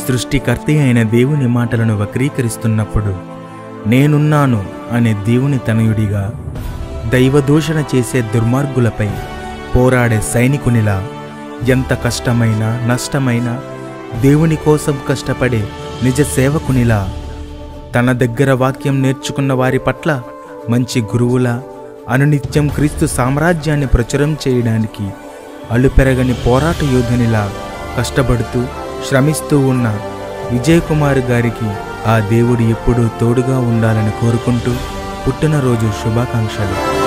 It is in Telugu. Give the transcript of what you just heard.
సృష్టికర్త అయిన దేవుని మాటలను వక్రీకరిస్తున్నప్పుడు నేనున్నాను అనే దేవుని తనయుడిగా దైవదూషణ చేసే దుర్మార్గులపై పోరాడే సైనికునిలా ఎంత కష్టమైన నష్టమైన దేవుని కోసం కష్టపడే నిజ సేవకునిలా తన దగ్గర వాక్యం నేర్చుకున్న వారి పట్ల మంచి గురువులా అనునిత్యం క్రీస్తు సామ్రాజ్యాన్ని ప్రచురం చేయడానికి అలుపెరగని పోరాట యోధునిలా కష్టపడుతూ శ్రమిస్తూ ఉన్న విజయ్ కుమార్ గారికి ఆ దేవుడు ఎప్పుడూ తోడుగా ఉండాలని కోరుకుంటూ పుట్టినరోజు శుభాకాంక్షలు